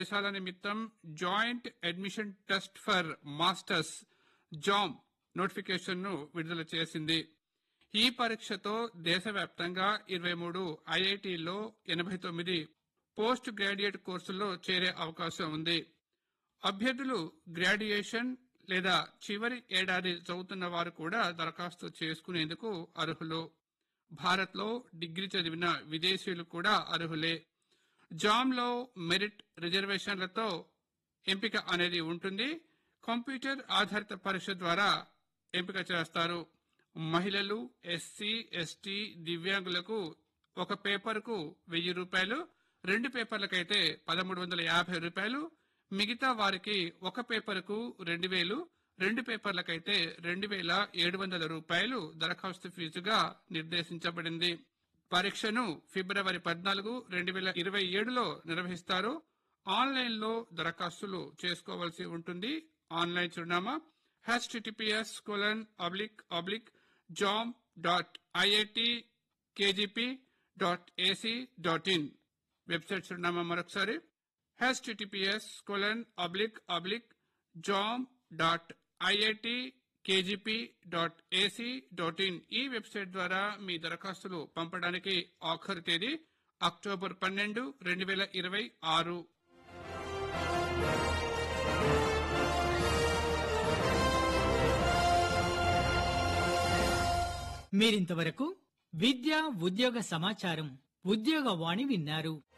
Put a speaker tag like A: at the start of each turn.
A: ప్రవేశాల నిమిత్తం joint admission test for masters JAM notification ను విడుదల చేసింది ఈ పరీక్షతో దేశవ్యాప్తంగా ఇరవై మూడు ఐఐటిల్లో ఎనభై తొమ్మిది పోస్ట్ గ్రాడ్యుయేట్ కోర్సుల్లో చేరే అవకాశం ఉంది అభ్యర్థులు గ్రాడ్యుయేషన్ లేదా చివరి ఏడాది చదువుతున్న వారు కూడా దరఖాస్తు చేసుకునేందుకు అర్హులు భారత్లో డిగ్రీ చదివిన విదేశీయులు కూడా అర్హులే జామ్లో మెరిట్ రిజర్వేషన్లతో ఎంపిక అనేది ఉంటుంది కంప్యూటర్ ఆధారిత పరీక్ష ద్వారా ఎంపిక చేస్తారు మహిళలు ఎస్సీ ఎస్టీ దివ్యాంగులకు ఒక పేపర్కు వెయ్యి రూపాయలు రెండు పేపర్లకైతే పదమూడు వందల యాభై రూపాయలు మిగతా వారికి ఒక పేపర్కు రెండు వేలు రెండు పేపర్లకైతే రెండు వేల ఏడు వందల రూపాయలు దరఖాస్తు ఫీజుగా నిర్దేశించబడింది పరీక్షను ఫిబ్రవరి పద్నాలుగు రెండు వేల ఇరవై ఏడులో నిర్వహిస్తారు ఆన్లైన్ లో దరఖాస్తులు చేసుకోవాల్సి ఉంటుంది ఆన్లైన్ చిరునామా HTTPS colon oblique oblique JAM dot IIT KGP dot AC dot in website చిరునామా మరొకసారి HTTPS colon oblique oblique JAM dot IIT KGP dot AC dot in ఈ వెబ్సైట్ ద్వారా మీ దరఖాస్తులు పంపడానికి ఆఖరు తేదీ అక్టోబర్ పన్నెండు రెండు వేల ఇరవై ఆరు
B: మీరింతవరకు విద్య ఉద్యోగ సమాచారం ఉద్యోగ వాణి విన్నారు